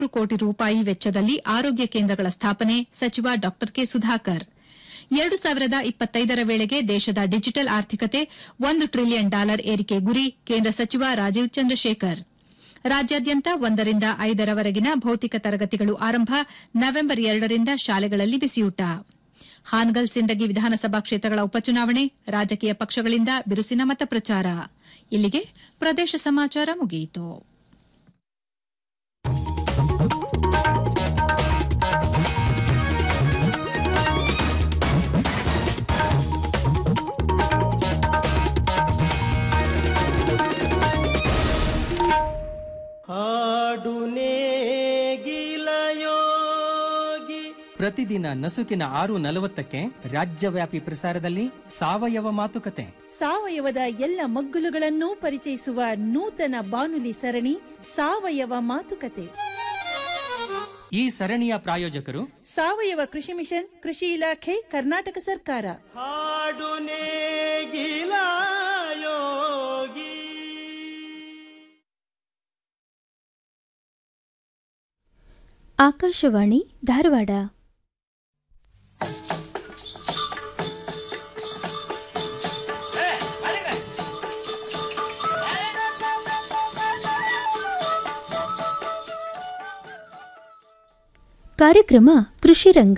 ಕೋಟಿ ರೂಪಾಯಿ ವೆಚ್ಚದಲ್ಲಿ ಆರೋಗ್ಯ ಕೇಂದ್ರಗಳ ಸ್ಥಾಪನೆ ಸಚಿವ ಡಾ ಕೆ ಸುಧಾಕರ್ ಎರಡು ಸಾವಿರದ ಇಪ್ಪತ್ತೈದರ ವೇಳೆಗೆ ದೇಶದ ಡಿಜಿಟಲ್ ಆರ್ಥಿಕತೆ ಒಂದು ಟ್ರಿಲಿಯನ್ ಡಾಲರ್ ಏರಿಕೆ ಗುರಿ ಕೇಂದ್ರ ಸಚಿವ ರಾಜೀವ್ ಚಂದ್ರಶೇಖರ್ ರಾಜ್ಯಾದ್ಯಂತ ಒಂದರಿಂದ ಐದರವರೆಗಿನ ಭೌತಿಕ ತರಗತಿಗಳು ಆರಂಭ ನವೆಂಬರ್ ಎರಡರಿಂದ ಶಾಲೆಗಳಲ್ಲಿ ಬಿಸಿಯೂಟ ಹಾನಗಲ್ ಸಿಂದಗಿ ವಿಧಾನಸಭಾ ಕ್ಷೇತ್ರಗಳ ಉಪಚುನಾವಣೆ ರಾಜಕೀಯ ಪಕ್ಷಗಳಿಂದ ಬಿರುಸಿನ ಮತ ಪ್ರಚಾರ ಇಲ್ಲಿಗೆ ಪ್ರದೇಶ ಸಮಾಚಾರ ಮುಗಿಯಿತು ಹಾಡು ನೇಗಿಲಯೋಗಿ ಪ್ರತಿದಿನ ನಸುಕಿನ ಆರು ನಲವತ್ತಕ್ಕೆ ರಾಜ್ಯವ್ಯಾಪಿ ಪ್ರಸಾರದಲ್ಲಿ ಸಾವಯವ ಮಾತುಕತೆ ಸಾವಯವದ ಎಲ್ಲ ಮಗ್ಗುಲುಗಳನ್ನು ಪರಿಚಯಿಸುವ ನೂತನ ಬಾನುಲಿ ಸರಣಿ ಸಾವಯವ ಮಾತುಕತೆ ಈ ಸರಣಿಯ ಪ್ರಾಯೋಜಕರು ಸಾವಯವ ಕೃಷಿ ಮಿಷನ್ ಕೃಷಿ ಇಲಾಖೆ ಕರ್ನಾಟಕ ಸರ್ಕಾರ ಹಾಡು ನೇಗಿಲಯೋಗಿ ಆಕಾಶವಾಣಿ ಧಾರವಾಡ ಕಾರ್ಯಕ್ರಮ ಕೃಷಿ ರಂಗ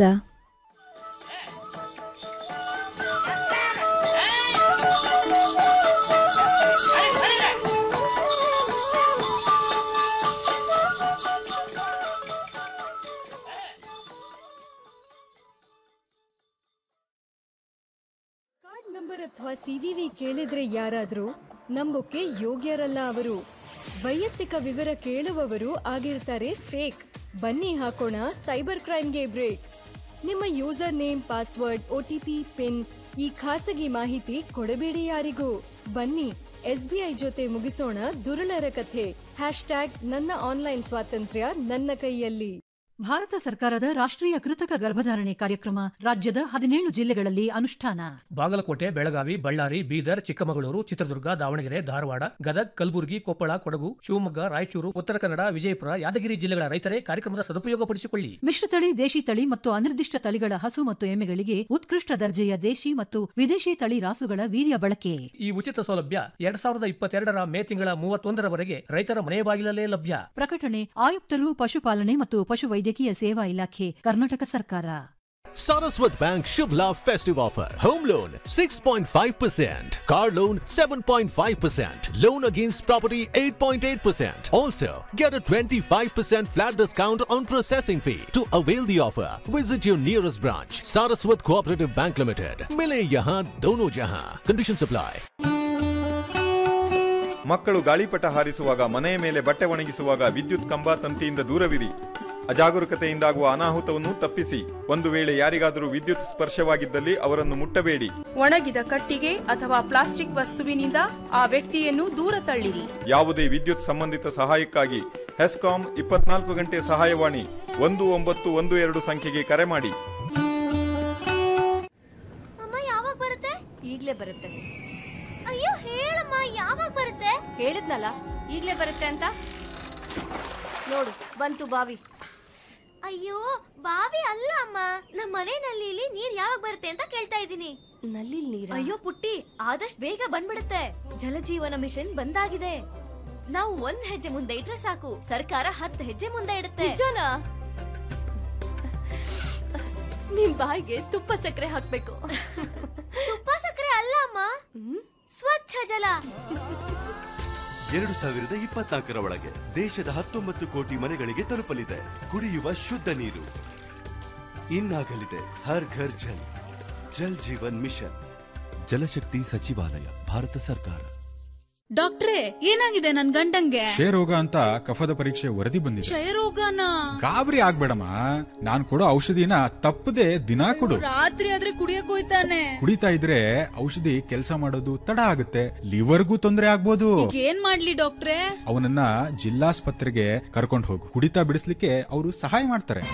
ಕಾರ್ಡ್ ನಂಬರ್ ಅಥವಾ ಸಿವಿವಿ ಕೇಳಿದ್ರೆ ಯಾರಾದ್ರೂ ನಂಬೋಕೆ ಯೋಗ್ಯರಲ್ಲ ಅವರು ವೈಯಕ್ತಿಕ ವಿವರ ಕೇಳುವವರು ಆಗಿರ್ತಾರೆ ಫೇಕ್ ಬನ್ನಿ ಹಾಕೋಣ ಸೈಬರ್ ಕ್ರೈಮ್ಗೆ ಬ್ರೇಕ್ ನಿಮ್ಮ user name password OTP PIN ಈ ಖಾಸಗಿ ಮಾಹಿತಿ ಕೊಡಬೇಡಿ ಯಾರಿಗೂ ಬನ್ನಿ ಎಸ್ಬಿಐ ಜೊತೆ ಮುಗಿಸೋಣ ದುರುಳರ ಕಥೆ ಹ್ಯಾಶ್ ಟ್ಯಾಗ್ ನನ್ನ ಆನ್ಲೈನ್ ಸ್ವಾತಂತ್ರ್ಯ ನನ್ನ ಕೈಯಲ್ಲಿ ಭಾರತ ಸರ್ಕಾರದ ರಾಷ್ಟ್ರೀಯ ಕೃತಕ ಗರ್ಭಧಾರಣೆ ಕಾರ್ಯಕ್ರಮ ರಾಜ್ಯದ ಹದಿನೇಳು ಜಿಲ್ಲೆಗಳಲ್ಲಿ ಅನುಷ್ಠಾನ ಬಾಗಲಕೋಟೆ ಬೆಳಗಾವಿ ಬಳ್ಳಾರಿ ಬೀದರ್ ಚಿಕ್ಕಮಗಳೂರು ಚಿತ್ರದುರ್ಗ ದಾವಣಗೆರೆ ಧಾರವಾಡ ಗದಗ್ ಕಲಬುರಗಿ ಕೊಪ್ಪಳ ಕೊಡಗು ಶಿವಮೊಗ್ಗ ರಾಯಚೂರು ಉತ್ತರ ಕನ್ನಡ ವಿಜಯಪುರ ಯಾದಗಿರಿ ಜಿಲ್ಲೆಗಳ ರೈತರೇ ಕಾರ್ಯಕ್ರಮದ ಸದುಪಯೋಗಪಡಿಸಿಕೊಳ್ಳಿ ಮಿಶ್ರತಳಿ ದೇಶಿ ತಳಿ ಮತ್ತು ಅನಿರ್ದಿಷ್ಟ ತಳಿಗಳ ಹಸು ಮತ್ತು ಎಮ್ಮೆಗಳಿಗೆ ಉತ್ಕೃಷ್ಟ ದರ್ಜೆಯ ದೇಶಿ ಮತ್ತು ವಿದೇಶಿ ತಳಿ ರಾಸುಗಳ ವೀರ್ಯ ಬಳಕೆ ಈ ಉಚಿತ ಸೌಲಭ್ಯ ಎರಡ್ ಸಾವಿರದ ಇಪ್ಪತ್ತೆರಡರ ಮೇ ತಿಂಗಳ ಮೂವತ್ತೊಂದರವರೆಗೆ ರೈತರ ಮನೆ ಬಾಗಿಲಲ್ಲೇ ಲಭ್ಯ ಪ್ರಕಟಣೆ ಆಯುಕ್ತರು ಪಶುಪಾಲನೆ ಮತ್ತು ಪಶುವೈದ್ಯಕೀಯ ಸೇವಾ ಇಲಾಖೆ ಕರ್ನಾಟಕ ಸರ್ಕಾರ Saraswat Bank Shubh Lav Festive Offer. Home loan 6.5%. Car loan 7.5%. Loan against property 8.8%. Also, get a 25% flat discount on processing fee. To avail the offer, visit your nearest branch. Saraswat Cooperative Bank Limited. Mile yahan dono jahan. Conditions apply. ಮಕ್ಕಳು ಗಾಳಿಪಟ ಹಾರಿಸುವಾಗ ಮನೆಯ ಮೇಲೆ ಬಟ್ಟೆ ಒಣಗಿಸುವಾಗ ವಿದ್ಯುತ್ ಕಂಬ ತಂತಿಯಿಂದ ದೂರವಿರಿ ಅಜಾಗರೂಕತೆಯಿಂದಾಗುವ ಅನಾಹುತವನ್ನು ತಪ್ಪಿಸಿ ಒಂದು ವೇಳೆ ಯಾರಿಗಾದರೂ ವಿದ್ಯುತ್ ಸ್ಪರ್ಶವಾಗಿದ್ದಲ್ಲಿ ಅವರನ್ನು ಮುಟ್ಟಬೇಡಿ ಒಣಗಿದ ಕಟ್ಟಿಗೆ ಅಥವಾ ಪ್ಲಾಸ್ಟಿಕ್ ವಸ್ತುವಿನಿಂದ ಆ ವ್ಯಕ್ತಿಯನ್ನು ದೂರ ತಳ್ಳಿರಿ ಯಾವುದೇ ವಿದ್ಯುತ್ ಸಂಬಂಧಿತ ಸಹಾಯಕ್ಕಾಗಿ ಹೆಸ್ಕಾಂ ಇಪ್ಪತ್ನಾಲ್ಕು ಗಂಟೆ ಸಹಾಯವಾಣಿ ಒಂದು ಒಂಬತ್ತು ಒಂದು ಎರಡು ಸಂಖ್ಯೆಗೆ ಕರೆ ಮಾಡಿ ಅಮ್ಮ ಯಾವಾಗ ಬರುತ್ತೆ ಈಗ್ಲೇ ಬರುತ್ತೆ ಅಯ್ಯೋ ಹೇಳಮ್ಮ ಯಾವಾಗ ಬರುತ್ತೆ ಹೇಳಿದ್ನಲ್ಲ ಈಗ್ಲೇ ಬರುತ್ತೆ ಅಂತ ನೋಡು ಬಂತು ಬಾವಿ ಅಯ್ಯೋ ಬಾವಿ ಅಲ್ಲ ಅಮ್ಮ ನಮ್ಮ ಮನೆ ನಲ್ಲಿಲಿ ನೀರ್ ಯಾವಾಗ ಬರುತ್ತೆ ಅಂತ ಕೇಳ್ತಾ ಇದ್ದೀನಿ ನಲ್ಲಿ ನೀರ್ ಅಯ್ಯೋ ಪುಟ್ಟಿ ಆದಷ್ಟು ಬೇಗ ಬಂದ್ಬಿಡುತ್ತೆ ಜಲಜೀವನ ಮಿಷನ್ ಬಂದಾಗಿದೆ ನಾವು ಒಂದ್ ಹೆಜ್ಜೆ ಮುಂದೆ ಇಟ್ರೆ ಸಾಕು ಸರ್ಕಾರ ಹತ್ತು ಹೆಜ್ಜೆ ಮುಂದೆ ಇಡುತ್ತೆ ನಿಜನಾ ನಿಮ್ ಬಾಯಿಗೆ ತುಪ್ಪ ಸಕ್ಕರೆ ಹಾಕ್ಬೇಕು ತುಪ್ಪ ಸಕ್ಕರೆ ಅಲ್ಲ ಅಮ್ಮ ಸ್ವಚ್ಛ ಜಲ ಎರಡು ಸಾವಿರದ ಇಪ್ಪತ್ನಾಲ್ಕರ ಒಳಗೆ ದೇಶದ ಹತ್ತೊಂಬತ್ತು ಕೋಟಿ ಮನೆಗಳಿಗೆ ತಲುಪಲಿದೆ ಕುಡಿಯುವ ಶುದ್ಧ ನೀರು ಇನ್ನಾಗಲಿದೆ ಹರ್ ಘರ್ ಜಲ್ ಜಲ್ ಜೀವನ್ ಮಿಷನ್ ಜಲಶಕ್ತಿ ಸಚಿವಾಲಯ ಭಾರತ ಸರ್ಕಾರ ಡಾಕ್ಟ್ರೇ ಏನಾಗಿದೆ ನನ್ ಗಂಡಂಗೆ ಕ್ಷಯರೋಗ ಅಂತ ಕಫದ ಪರೀಕ್ಷೆ ವರದಿ ಬಂದಿದೆ ಕ್ಷಯರೋಗನ ಗಾಬರಿ ಆಗ್ಬೇಡಮ್ಮ ನಾನ್ ಕೊಡೋ ಔಷಧಿನ ತಪ್ಪದೆ ದಿನಾ ಕೊಡು ರಾತ್ರಿ ಆದ್ರೆ ಕುಡಿಯಕ್ ಹೋಯ್ತಾನೆ ಕುಡಿತಾ ಇದ್ರೆ ಔಷಧಿ ಕೆಲಸ ಮಾಡೋದು ತಡ ಆಗುತ್ತೆ ಲಿವರ್ಗೂ ತೊಂದರೆ ಆಗ್ಬೋದು ಈಗ ಏನ್ ಮಾಡ್ಲಿ ಡಾಕ್ಟ್ರೇ ಅವನನ್ನ ಜಿಲ್ಲಾಸ್ಪತ್ರೆಗೆ ಕರ್ಕೊಂಡು ಹೋಗು ಕುಡಿತಾ ಬಿಡಿಸ್ಲಿಕ್ಕೆ ಅವರು ಸಹಾಯ ಮಾಡ್ತಾರೆ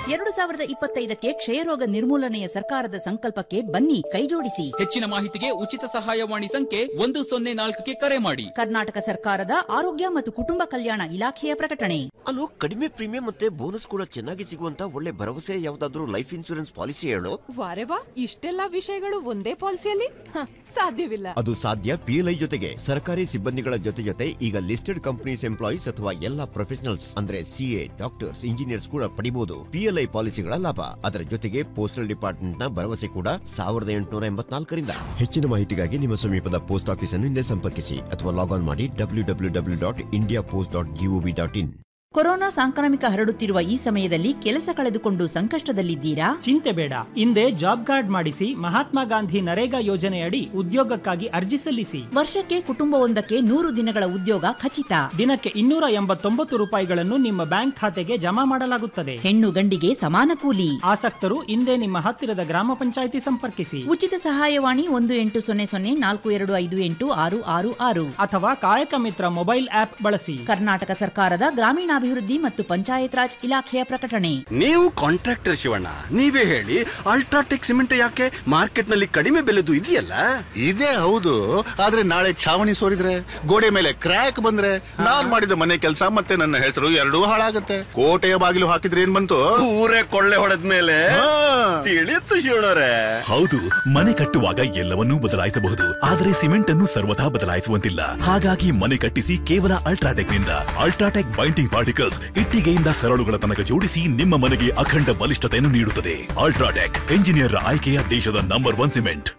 ಎರಡು ಸಾವಿರದ ಇಪ್ಪತ್ತೈದಕ್ಕೆ ಕ್ಷಯರೋಗ ನಿರ್ಮೂಲನೆಯ ಸರ್ಕಾರದ ಸಂಕಲ್ಪಕ್ಕೆ ಬನ್ನಿ ಕೈಜೋಡಿಸಿ ಹೆಚ್ಚಿನ ಮಾಹಿತಿಗೆ ಉಚಿತ ಸಹಾಯವಾಣಿ ಸಂಖ್ಯೆ ಒಂದು ಸೊನ್ನೆ ನಾಲ್ಕಕ್ಕೆ ಕರೆ ಮಾಡಿ ಕರ್ನಾಟಕ ಸರ್ಕಾರದ ಆರೋಗ್ಯ ಮತ್ತು ಕುಟುಂಬ ಕಲ್ಯಾಣ ಇಲಾಖೆಯ ಪ್ರಕಟಣೆ ಅಲ್ಲೋ ಕಡಿಮೆ ಪ್ರೀಮಿಯಂ ಮತ್ತೆ ಬೋನಸ್ ಕೂಡ ಚೆನ್ನಾಗಿ ಸಿಗುವಂತ ಒಳ್ಳೆ ಭರವಸೆ ಯಾವ್ದಾದ್ರು ಲೈಫ್ ಇನ್ಶೂರೆನ್ಸ್ ಪಾಲಿಸಿ ಹೇಳು ವಾರೆ ವಾ ಇಷ್ಟೆಲ್ಲಾ ವಿಷಯಗಳು ಒಂದೇ ಪಾಲಿಸಿಯಲ್ಲಿ ಹ, ಸಾಧ್ಯವಿಲ್ಲ ಅದು ಸಾಧ್ಯ ಪಿಎಲ್ಐ ಜೊತೆಗೆ ಸರ್ಕಾರಿ ಸಿಬ್ಬಂದಿಗಳ ಜೊತೆ ಜೊತೆ ಈಗ ಲಿಸ್ಟೆಡ್ ಕಂಪನೀಸ್ ಎಂಪ್ಲಾಯೀಸ್ ಅಥವಾ ಎಲ್ಲಾ ಪ್ರೊಫೆಷನಲ್ಸ್ ಅಂದ್ರೆ ಸಿಎ ಡಾಕ್ಟರ್ಸ್ ಇಂಜಿನಿಯರ್ಸ್ ಕೂಡ ಪಡಿಬಹುದು ಪಿಎಲ್ಐ ಪಾಲಿಸಿಗಳ ಲಾಭ ಅದರ ಜೊತೆಗೆ ಪೋಸ್ಟಲ್ ಡಿಪಾರ್ಟ್ಮೆಂಟ್ ನ ಭರವಸೆ ಕೂಡ ಸಾವಿರದ ಎಂಟುನೂರ ಎಂಬತ್ನಾಲ್ಕರಿಂದ ಹೆಚ್ಚಿನ ಮಾಹಿತಿಗಾಗಿ ನಿಮ್ಮ ಸಮೀಪದ ಪೋಸ್ಟ್ ಆಫೀಸ್ ಅನ್ನು ಹಿಂದೆ ಸಂಪರ್ಕಿಸಿ ಅಥವಾ ಲಾಗ್ ಆನ್ ಮಾಡಿ W W W dot India post dot G O V dot in corona ಸಾಂಕ್ರಾಮಿಕ ಹರಡುತ್ತಿರುವ ಈ ಸಮಯದಲ್ಲಿ ಕೆಲಸ ಕಳೆದುಕೊಂಡು ಸಂಕಷ್ಟದಲ್ಲಿದ್ದೀರಾ ಚಿಂತೆ ಬೇಡ ಹಿಂದೆ ಜಾಬ್ ಕಾರ್ಡ್ ಮಾಡಿಸಿ ಮಹಾತ್ಮ ಗಾಂಧಿ ನರೇಗಾ ಯೋಜನೆಯಡಿ ಉದ್ಯೋಗಕ್ಕಾಗಿ ಅರ್ಜಿ ಸಲ್ಲಿಸಿ ವರ್ಷಕ್ಕೆ ಕುಟುಂಬವೊಂದಕ್ಕೆ ನೂರು ದಿನಗಳ ಉದ್ಯೋಗ ಖಚಿತ ದಿನಕ್ಕೆ ಇನ್ನೂರ ಎಂಬತ್ತೊಂಬತ್ತು ರೂಪಾಯಿಗಳನ್ನು ನಿಮ್ಮ ಬ್ಯಾಂಕ್ ಖಾತೆಗೆ ಜಮಾ ಮಾಡಲಾಗುತ್ತದೆ ಹೆಣ್ಣು ಗಂಡಿಗೆ ಸಮಾನ ಕೂಲಿ ಆಸಕ್ತರು ಹಿಂದೆ ನಿಮ್ಮ ಹತ್ತಿರದ ಗ್ರಾಮ ಪಂಚಾಯಿತಿ ಸಂಪರ್ಕಿಸಿ ಉಚಿತ ಸಹಾಯವಾಣಿ ಒಂದು ಎಂಟು ಸೊನ್ನೆ ಸೊನ್ನೆ ನಾಲ್ಕು ಎರಡು ಐದು ಎಂಟು ಆರು ಆರು ಆರು ಅಥವಾ ಕಾಯಕ ಮಿತ್ರ ಮೊಬೈಲ್ ಆಪ್ ಬಳಸಿ ಕರ್ನಾಟಕ ಸರ್ಕಾರದ ಗ್ರಾಮೀಣಾಭಿವೃದ್ಧಿ ಮತ್ತು ಪಂಚಾಯತ್ ರಾಜ್ ಇಲಾಖೆಯ ಪ್ರಕಟಣೆ ನೀವು ಕಾಂಟ್ರಾಕ್ಟರ್ ಶಿವಣ್ಣ ನೀವೇ ಹೇಳಿ ಅಲ್ಟ್ರಾಟೆಕ್ ಸಿಮೆಂಟ್ ಯಾಕೆ ಮಾರ್ಕೆಟ್ ನಲ್ಲಿ ಕಡಿಮೆ ಬೆಲೆದು ಇದೆಯಲ್ಲ ಇದೇ ಹೌದು ಆದ್ರೆ ನಾಳೆ ಛಾವಣಿ ಸೋರಿದ್ರೆ ಗೋಡೆ ಮೇಲೆ ಕ್ರ್ಯಾಕ್ ಬಂದ್ರೆ ನಾನ್ ಮಾಡಿದ ಮನೆ ಕೆಲಸ ಮತ್ತೆ ನನ್ನ ಹೆಸರು ಎರಡೂ ಹಾಳಾಗತ್ತೆ ಕೋಟೆಯ ಬಾಗಿಲು ಹಾಕಿದ್ರೆ ಏನ್ ಬಂತು ಊರೇ ಕೊಳ್ಳೆ ಹೊಡೆದ ಮೇಲೆ ತಿಳಿಯುತ್ತು ಶಿವಣ್ಣರೇ ಹೌದು ಮನೆ ಕಟ್ಟುವಾಗ ಎಲ್ಲವನ್ನೂ ಬದಲಾಯಿಸಬಹುದು ಆದರೆ ಸಿಮೆಂಟ್ ಅನ್ನು ಸರ್ವಥಾ ಬದಲಾಯಿಸುವಂತಿಲ್ಲ ಹಾಗಾಗಿ ಮನೆ ಕಟ್ಟಿಸಿ ಕೇವಲ ಅಲ್ಟ್ರಾಟೆಕ್ ನಿಂದ ಅಲ್ಟ್ರಾಟೆಕ್ ಬೈಂಡಿಂಗ್ ಪಾರ್ಟಿಕಲ್ಸ್ ಇಟ್ಟಿಗೆಯಿಂದ ಸರಳುಗಳ ತನಕ ಜೋಡಿಸಿ ನಿಮ್ಮ ಮನೆಗೆ ಅಖಂಡ ಬಲಿಷ್ಠತೆಯನ್ನು ನೀಡುತ್ತದೆ ಅಲ್ಟ್ರಾಟೆಕ್ ಎಂಜಿನಿಯರ್ ಆಯ್ಕೆಯ ದೇಶದ ನಂಬರ್ ಒನ್ ಸಿಮೆಂಟ್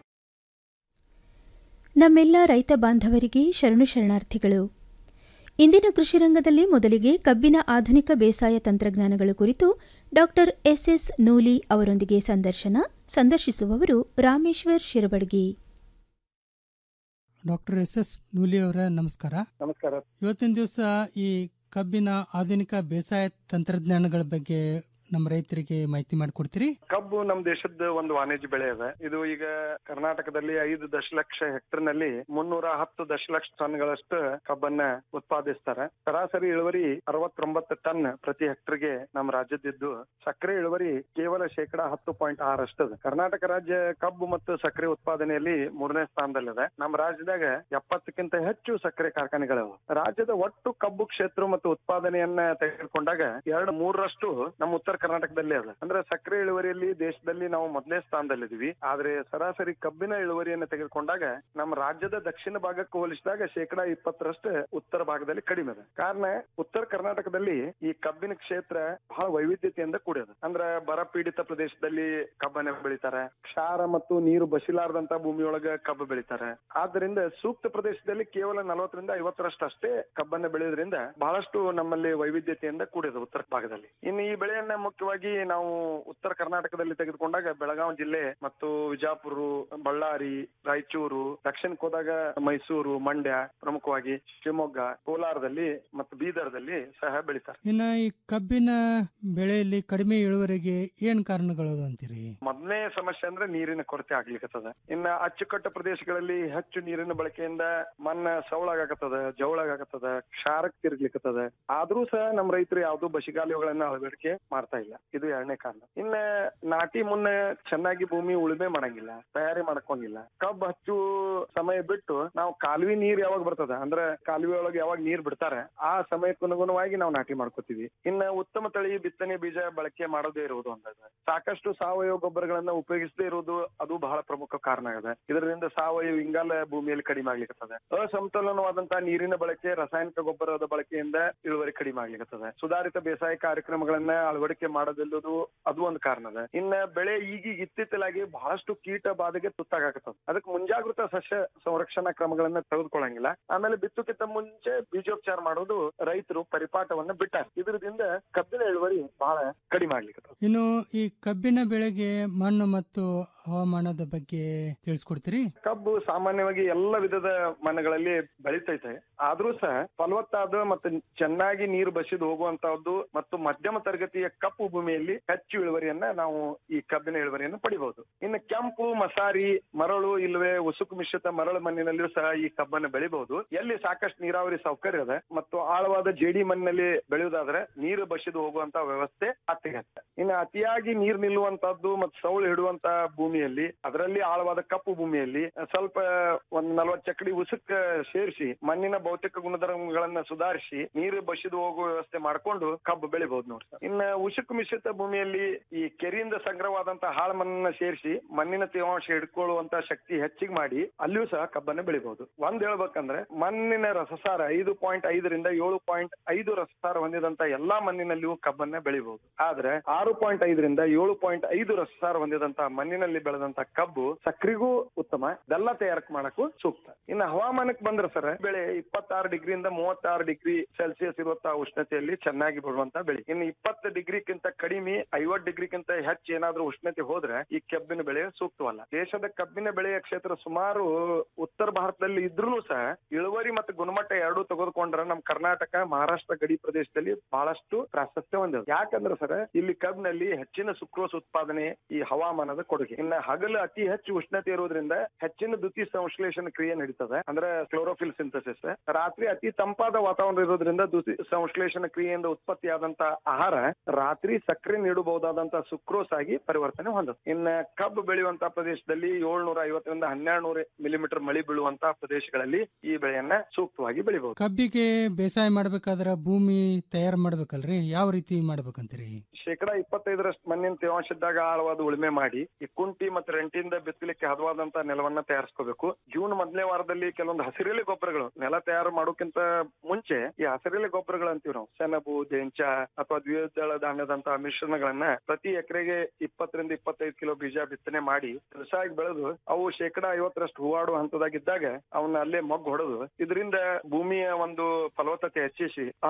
ನಮ್ಮೆಲ್ಲ ರೈತ ಬಾಂಧವರಿಗೆ ಶರಣು ಶರಣಾರ್ಥಿಗಳು ಇಂದಿನ ಕೃಷಿ ರಂಗದಲ್ಲಿ ಮೊದಲಿಗೆ ಕಬ್ಬಿನ ಆಧುನಿಕ ಬೇಸಾಯ ತಂತ್ರಜ್ಞಾನಗಳ ಕುರಿತು ಡಾಕ್ಟರ್ ಎಸ್ಎಸ್ ನೂಲಿ ಅವರೊಂದಿಗೆ ಸಂದರ್ಶನ ಸಂದರ್ಶಿಸುವವರು Rameshwar Shirabadgi doctor S S Nooli ಅವರ ನಮಸ್ಕಾರ ನಮಸ್ಕಾರ ಇವತ್ತಿನ ದಿವಸ ಈ ಕಬ್ಬಿನ ಆಧುನಿಕ ಬೇಸಾಯ ತಂತ್ರಜ್ಞಾನಗಳ ಬಗ್ಗೆ ನಮ್ಮ ರೈತರಿಗೆ ಮಾಹಿತಿ ಮಾಡಿಕೊಡ್ತೀರಿ ಕಬ್ಬು ನಮ್ಮ ದೇಶದ ಒಂದು ವಾಣಿಜ್ಯ ಬೆಳೆ ಇದೆ ಇದು ಈಗ ಕರ್ನಾಟಕದಲ್ಲಿ ಐದು ದಶಲಕ್ಷ ಹೆಕ್ಟರ್ ನಲ್ಲಿ ಮುನ್ನೂರ ಹತ್ತು ದಶಲಕ್ಷ ಟನ್ಗಳಷ್ಟು ಕಬ್ಬನ್ನ ಉತ್ಪಾದಿಸ್ತಾರೆ ಸರಾಸರಿ ಇಳುವರಿ ಅರವತ್ತೊಂಬತ್ತು ಟನ್ ಪ್ರತಿ ಹೆಕ್ಟರ್ಗೆ ನಮ್ಮ ರಾಜ್ಯದಿದ್ದು ಸಕ್ಕರೆ ಇಳುವರಿ ಕೇವಲ ಶೇಕಡಾ ಹತ್ತು ಪಾಯಿಂಟ್ ಆರಷ್ಟದ ಕರ್ನಾಟಕ ರಾಜ್ಯ ಕಬ್ಬು ಮತ್ತು ಸಕ್ಕರೆ ಉತ್ಪಾದನೆಯಲ್ಲಿ ಮೂರನೇ ಸ್ಥಾನದಲ್ಲಿದೆ ನಮ್ಮ ರಾಜ್ಯದಾಗ ಎಪ್ಪತ್ತಕ್ಕಿಂತ ಹೆಚ್ಚು ಸಕ್ಕರೆ ಕಾರ್ಖಾನೆಗಳಿವೆ ರಾಜ್ಯದ ಒಟ್ಟು ಕಬ್ಬು ಕ್ಷೇತ್ರ ಮತ್ತು ಉತ್ಪಾದನೆಯನ್ನ ತೆಗೆದುಕೊಂಡಾಗ ಎರಡು ಮೂರರಷ್ಟು ನಮ್ಮ ಉತ್ತರ ಕರ್ನಾಟಕದಲ್ಲಿ ಅದ ಅಂದ್ರೆ ಸಕ್ಕರೆ ಇಳುವರಿಯಲ್ಲಿ ದೇಶದಲ್ಲಿ ನಾವು ಮೊದಲನೇ ಸ್ಥಾನದಲ್ಲಿದ್ದೀವಿ ಆದ್ರೆ ಸರಾಸರಿ ಕಬ್ಬಿನ ಇಳುವರಿಯನ್ನು ತೆಗೆದುಕೊಂಡಾಗ ನಮ್ಮ ರಾಜ್ಯದ ದಕ್ಷಿಣ ಭಾಗಕ್ಕೆ ಹೋಲಿಸಿದಾಗ ಶೇಕಡಾ ಇಪ್ಪತ್ತರಷ್ಟು ಉತ್ತರ ಭಾಗದಲ್ಲಿ ಕಡಿಮೆ ಇದೆ ಕಾರಣ ಉತ್ತರ ಕರ್ನಾಟಕದಲ್ಲಿ ಈ ಕಬ್ಬಿನ ಕ್ಷೇತ್ರ ಬಹಳ ವೈವಿಧ್ಯತೆಯಿಂದ ಕೂಡಿದೆ ಅಂದ್ರೆ ಬರ ಪೀಡಿತ ಪ್ರದೇಶದಲ್ಲಿ ಕಬ್ಬನ್ನ ಬೆಳಿತಾರೆ ಕ್ಷಾರ ಮತ್ತು ನೀರು ಬಸಿಲಾರದಂತ ಭೂಮಿಯೊಳಗ ಕಬ್ಬು ಬೆಳಿತಾರೆ ಆದ್ದರಿಂದ ಸೂಕ್ತ ಪ್ರದೇಶದಲ್ಲಿ ಕೇವಲ ನಲವತ್ತರಿಂದ ಐವತ್ತರಷ್ಟು ಅಷ್ಟೇ ಕಬ್ಬನ್ನ ಬೆಳೆಯೋದ್ರಿಂದ ಬಹಳಷ್ಟು ನಮ್ಮಲ್ಲಿ ವೈವಿಧ್ಯತೆಯಿಂದ ಕೂಡಿದೆ ಉತ್ತರ ಭಾಗದಲ್ಲಿ ಇನ್ನು ಈ ಬೆಳೆಯನ್ನ ಮುಖ್ಯವಾಗಿ ನಾವು ಉತ್ತರ ಕರ್ನಾಟಕದಲ್ಲಿ ತೆಗೆದುಕೊಂಡಾಗ ಬೆಳಗಾವಿ ಜಿಲ್ಲೆ ಮತ್ತು ವಿಜಾಪುರ ಬಳ್ಳಾರಿ ರಾಯಚೂರು ದಕ್ಷಿಣಕ್ಕೆ ಹೋದಾಗ ಮೈಸೂರು ಮಂಡ್ಯ ಪ್ರಮುಖವಾಗಿ ಶಿವಮೊಗ್ಗ ಕೋಲಾರದಲ್ಲಿ ಮತ್ತು ಬೀದರ್ದಲ್ಲಿ ಸಹ ಬೆಳಿತಾರೆ ಇನ್ನ ಈ ಕಬ್ಬಿನ ಬೆಳೆಯಲ್ಲಿ ಕಡಿಮೆ ಇಳುವರಿಗೆ ಏನ್ ಕಾರಣಗಳು ಅಂತೀರಿ ಮೊದಲನೇ ಸಮಸ್ಯೆ ಅಂದ್ರೆ ನೀರಿನ ಕೊರತೆ ಆಗ್ಲಿಕ್ಕತ್ತದ ಇನ್ನ ಅಚ್ಚುಕಟ್ಟು ಪ್ರದೇಶಗಳಲ್ಲಿ ಹೆಚ್ಚು ನೀರಿನ ಬಳಕೆಯಿಂದ ಮಣ್ಣ ಸವಳಾಗತ್ತದ ಜವಳಾಗತ್ತದ ಕ್ಷಾರಕ್ ತಿರ್ಗ್ಲಿಕ್ಕತ್ತದ ಆದ್ರೂ ಸಹ ನಮ್ಮ ರೈತರು ಯಾವ್ದು ಬಸಿಗಾಲುಗಳನ್ನ ಅಳವಡಿಕೆ ಮಾಡ್ತಾ ಇಲ್ಲ ಇದು ಎರಡನೇ ಕಾರಣ ಇನ್ನ ನಾಟಿ ಮುನ್ನ ಚೆನ್ನಾಗಿ ಭೂಮಿ ಉಳುಮೆ ಮಾಡಂಗಿಲ್ಲ ತಯಾರಿ ಮಾಡ್ಕೊಂಗಿಲ್ಲ ಕಬ್ಬು ಹಚ್ಚು ಸಮಯ ಬಿಟ್ಟು ನಾವು ಕಾಲುವೆ ನೀರ್ ಯಾವಾಗ ಬರ್ತದ ಅಂದ್ರೆ ಕಾಲುವೆ ಒಳಗೆ ಯಾವಾಗ ನೀರ್ ಬಿಡ್ತಾರೆ ಆ ಸಮಯಕ್ಕೆ ಅನುಗುಣವಾಗಿ ನಾವು ನಾಟಿ ಮಾಡ್ಕೋತೀವಿ ಇನ್ನ ಉತ್ತಮ ತಳಿ ಬಿತ್ತನೆ ಬೀಜ ಬಳಕೆ ಮಾಡದೇ ಇರುವುದು ಅಂತ ಸಾಕಷ್ಟು ಸಾವಯವ ಗೊಬ್ಬರಗಳನ್ನ ಉಪಯೋಗಿಸದೇ ಇರುವುದು ಅದು ಬಹಳ ಪ್ರಮುಖ ಕಾರಣ ಇದೆ ಇದರಿಂದ ಸಾವಯವ ಇಂಗಾಲ ಭೂಮಿಯಲ್ಲಿ ಕಡಿಮೆ ಆಗ್ಲಿಕ್ಕತ್ತದೆ ಅಸಮತೋಲನವಾದಂತಹ ನೀರಿನ ಬಳಕೆ ರಾಸಾಯನಿಕ ಗೊಬ್ಬರದ ಬಳಕೆಯಿಂದ ಇಳುವರಿ ಕಡಿಮೆ ಆಗ್ಲಿಕ್ಕತ್ತದೆ ಸುಧಾರಿತ ಬೇಸಾಯ ಕಾರ್ಯಕ್ರಮಗಳನ್ನ ಅಳವಡಿಕೆ ಮಾಡದಿಲ್ಲದು ಅದು ಒಂದು ಕಾರಣ ಇದೆ ಇನ್ನ ಬೆಳೆ ಈಗೀಗ ಇತ್ತಿತ್ತಲಾಗಿ ಬಹಳಷ್ಟು ಕೀಟ ಬಾಧೆಗೆ ತುತ್ತಾಗತ್ತದ ಅದಕ್ಕೆ ಮುಂಜಾಗೃತ ಸಸ್ಯ ಸಂರಕ್ಷಣಾ ಕ್ರಮಗಳನ್ನ ತೆಗೆದುಕೊಳ್ಳಂಗಿಲ್ಲ ಆಮೇಲೆ ಬಿತ್ತುಕ್ಕಿಂತ ಮುಂಚೆ ಬೀಜೋಪಚಾರ ಮಾಡೋದು ರೈತರು ಪರಿಪಾಠವನ್ನ ಬಿಟ್ಟಾರ ಇದರಿಂದ ಕಬ್ಬಿನ ಇಳುವರಿ ಬಹಳ ಕಡಿಮೆ ಆಗ್ಲಿಕ್ಕೆ ಇನ್ನು ಈ ಕಬ್ಬಿನ ಬೆಳೆಗೆ ಮಣ್ಣು ಮತ್ತು ಹವಾಮಾನದ ಬಗ್ಗೆ ತಿಳಿಸ್ಕೊಡ್ತೀರಿ ಕಬ್ಬು ಸಾಮಾನ್ಯವಾಗಿ ಎಲ್ಲ ವಿಧದ ಮಣ್ಣುಗಳಲ್ಲಿ ಬೆಳಿತೈತೆ ಆದ್ರೂ ಸಹ ಫಲವತ್ತಾದ ಮತ್ತು ಚೆನ್ನಾಗಿ ನೀರು ಬಸಿದು ಹೋಗುವಂತಹದ್ದು ಮತ್ತು ಮಧ್ಯಮ ತರಗತಿಯ ಕಬ್ಬು ಕಪ್ಪು ಭೂಮಿಯಲ್ಲಿ ಹೆಚ್ಚು ಇಳುವರಿಯನ್ನ ನಾವು ಈ ಕಬ್ಬಿನ ಇಳುವರಿಯನ್ನು ಪಡಿಬಹುದು ಇನ್ನು ಕೆಂಪು ಮಸಾರಿ ಮರಳು ಇಲ್ಲವೇ ಉಸುಕು ಮಿಶ್ರಿತ ಮರಳು ಮಣ್ಣಿನಲ್ಲಿಯೂ ಸಹ ಈ ಕಬ್ಬನ್ನು ಬೆಳಿಬಹುದು ಎಲ್ಲಿ ಸಾಕಷ್ಟು ನೀರಾವರಿ ಸೌಕರ್ಯ ಇದೆ ಮತ್ತು ಆಳವಾದ ಜೇಡಿ ಮಣ್ಣಿನಲ್ಲಿ ಬೆಳೆಯುವುದಾದ್ರೆ ನೀರು ಬಸಿದು ಹೋಗುವಂತ ವ್ಯವಸ್ಥೆ ಅತ್ಯಗತ್ಯ ಇನ್ನು ಅತಿಯಾಗಿ ನೀರು ನಿಲ್ಲುವಂತದ್ದು ಮತ್ತು ಸೌಳು ಹಿಡುವಂತ ಭೂಮಿಯಲ್ಲಿ ಅದರಲ್ಲಿ ಆಳವಾದ ಕಪ್ಪು ಭೂಮಿಯಲ್ಲಿ ಸ್ವಲ್ಪ ಒಂದ್ ನಲವತ್ತು ಚಕಡಿ ಉಸುಕ್ ಸೇರಿಸಿ ಮಣ್ಣಿನ ಭೌತಿಕ ಗುಣಧರ್ಮಗಳನ್ನ ಸುಧಾರಿಸಿ ನೀರು ಬಸಿದು ಹೋಗುವ ವ್ಯವಸ್ಥೆ ಮಾಡ್ಕೊಂಡು ಕಬ್ಬು ಬೆಳಿಬಹುದು ನೋಡಿ ಸರ್ ಇನ್ನ ಉಸುಕು ಮಿಶ್ರಿತ ಭೂಮಿಯಲ್ಲಿ ಈ ಕೆರೆಯಿಂದ ಸಂಗ್ರಹವಾದಂತ ಹಾಳು ಮಣ್ಣನ್ನ ಸೇರಿಸಿ ಮಣ್ಣಿನ ತೇವಾಂಶ ಹಿಡ್ಕೊಳ್ಳುವಂತ ಶಕ್ತಿ ಹೆಚ್ಚಿಗೆ ಮಾಡಿ ಅಲ್ಲಿಯೂ ಸಹ ಕಬ್ಬನ್ನ ಬೆಳಿಬಹುದು ಒಂದ್ ಹೇಳ್ಬೇಕಂದ್ರೆ ಮಣ್ಣಿನ ರಸಸಾರ ಐದು ಪಾಯಿಂಟ್ ಐದರಿಂದ ಏಳು ಪಾಯಿಂಟ್ ಐದು ರಸಸಾರ ಹೊಂದಿದಂತ ಎಲ್ಲಾ ಮಣ್ಣಿನಲ್ಲಿಯೂ ಕಬ್ಬನ್ನ ಬೆಳಿಬಹುದು ಆದ್ರೆ ಆರು ಪಾಯಿಂಟ್ ಐದರಿಂದ ಏಳು ಪಾಯಿಂಟ್ ಐದು ರಸಸಾರ ಹೊಂದಿದಂತ ಮಣ್ಣಿನಲ್ಲಿ ಬೆಳೆದಂತ ಕಬ್ಬು ಸಕ್ರಿಗೂ ಉತ್ತಮ ಬೆಲ್ಲ ತಯಾರಕ್ ಮಾಡಕ್ಕೂ ಸೂಕ್ತ ಇನ್ನು ಹವಾಮಾನಕ್ಕೆ ಬಂದ್ರೆ ಸರ್ ಬೆಳೆ ಇಪ್ಪತ್ತಾರು ಡಿಗ್ರಿಯಿಂದ ಮೂವತ್ತಾರು ಡಿಗ್ರಿ ಸೆಲ್ಸಿಯಸ್ ಇರುವಂತ ಉಷ್ಣತೆಯಲ್ಲಿ ಚೆನ್ನಾಗಿ ಬಿಡುವಂತ ಬೆಳೆ ಇನ್ನು ಇಪ್ಪತ್ತು ಡಿಗ್ರಿಗಿಂತ ಕಡಿಮೆ ಐವತ್ ಡಿಗ್ರಿಗಿಂತ ಹೆಚ್ಚು ಏನಾದ್ರೂ ಉಷ್ಣತೆ ಹೋದ್ರೆ ಈ ಕಬ್ಬಿನ ಬೆಳೆ ಸೂಕ್ತವಲ್ಲ ದೇಶದ ಕಬ್ಬಿನ ಬೆಳೆಯ ಕ್ಷೇತ್ರ ಸುಮಾರು ಉತ್ತರ ಭಾರತದಲ್ಲಿ ಇದ್ರೂ ಸಹ ಇಳುವರಿ ಮತ್ತು ಗುಣಮಟ್ಟ ಎರಡೂ ತೆಗೆದುಕೊಂಡ್ರೆ ನಮ್ ಕರ್ನಾಟಕ ಮಹಾರಾಷ್ಟ್ರ ಗಡಿ ಪ್ರದೇಶದಲ್ಲಿ ಬಹಳಷ್ಟು ಪ್ರಾಶಸ್ತ್ಯ ಹೊಂದಿದೆ ಯಾಕಂದ್ರೆ ಸರ್ ಇಲ್ಲಿ ಕಬ್ಬಿನಲ್ಲಿ ಹೆಚ್ಚಿನ ಸುಕ್ರೋಸ್ ಉತ್ಪಾದನೆ ಈ ಹವಾಮಾನದ ಕೊಡುಗೆ ಇನ್ನ ಹಗಲು ಅತಿ ಹೆಚ್ಚು ಉಷ್ಣತೆ ಇರೋದ್ರಿಂದ ಹೆಚ್ಚಿನ ದ್ಯುತಿ ಸಂಶ್ಲೇಷಣ ಕ್ರಿಯೆ ನಡೀತದೆ ಅಂದ್ರೆ ಕ್ಲೋರೋಫಿಲ್ ಸಿಂಥಸಿಸ್ ರಾತ್ರಿ ಅತಿ ತಂಪಾದ ವಾತಾವರಣ ಇರೋದ್ರಿಂದ ದ್ಯುತಿ ಸಂಶ್ಲೇಷಣ ಕ್ರಿಯೆಯಿಂದ ಉತ್ಪತ್ತಿಯಾದಂತ ಆಹಾರ ರಾತ್ರಿ ಸಕ್ಕರೆ ನೀಡಬಹುದಾದಂತ ಸುಕ್ರೋಸ್ ಆಗಿ ಪರಿವರ್ತನೆ ಹೊಂದುತ್ತೆ ಇನ್ನ ಕಬ್ಬು ಬೆಳೆಯುವಂತ ಪ್ರದೇಶದಲ್ಲಿ ಏಳ್ನೂರ ಐವತ್ತರಿಂದ ಹನ್ನೆರಡು ನೂರ ಮಿಲಿಮೀಟರ್ ಮಳೆ ಬೀಳುವಂತ ಪ್ರದೇಶಗಳಲ್ಲಿ ಈ ಬೆಳೆಯನ್ನ ಸೂಕ್ತವಾಗಿ ಬೆಳಿಬಹುದು ಕಬ್ಬಿಗೆ ಬೇಸಾಯ ಮಾಡ್ಬೇಕಾದ್ರ ಭೂಮಿ ತಯಾರು ಮಾಡ್ಬೇಕಲ್ರಿ ಯಾವ ರೀತಿ ಮಾಡ್ಬೇಕಂತೀರಿ ಶೇಕಡಾ ಇಪ್ಪತ್ತೈದರಷ್ಟು ಮಣ್ಣಿನ ತೇವಾಂಶ ಇದ್ದಾಗ ಆಳವಾದ ಉಳುಮೆ ಮಾಡಿ ಈ ಕುಂಟಿ ಮತ್ತು ರೆಂಟಿಂದ ಬಿತ್ತಲಿಕ್ಕೆ ಹದವಾದಂತ ನೆಲವನ್ನ ತಯಾರಿಸ್ಕೋಬೇಕು ಜೂನ್ ಮೊದಲನೇ ವಾರದಲ್ಲಿ ಕೆಲವೊಂದು ಹಸಿರೆಲೆ ಗೊಬ್ಬರಗಳು ನೆಲ ತಯಾರು ಮಾಡೋಕ್ಕಿಂತ ಮುಂಚೆ ಈ ಹಸಿರೆಲೆ ಗೊಬ್ಬರಗಳು ಅಂತೀವಿ ನಾವು ಸೆಣಬು ಜೇಂಚ ಅಥವಾ ದ್ವಿದಳ ಧಾನ್ಯದಂತಹ ಮಿಶ್ರಣಗಳನ್ನ ಪ್ರತಿ ಎಕರೆಗೆ ಇಪ್ಪತ್ತರಿಂದ ಇಪ್ಪತ್ತೈದು ಕಿಲೋ ಬೀಜ ಬಿತ್ತನೆ ಮಾಡಿ ಕೃಷಿಯಾಗಿ ಬೆಳೆದು ಅವು ಶೇಕಡಾ ಐವತ್ತರಷ್ಟು ಹೂವಾಡುವ ಹಂತದಾಗಿದ್ದಾಗ ಅವನ್ನ ಅಲ್ಲೇ ಮಗ್ಗು ಹೊಡೆದು ಇದರಿಂದ ಭೂಮಿಯ ಒಂದು ಫಲವತ್ತತೆ ಹೆಚ್ಚಿಸಿ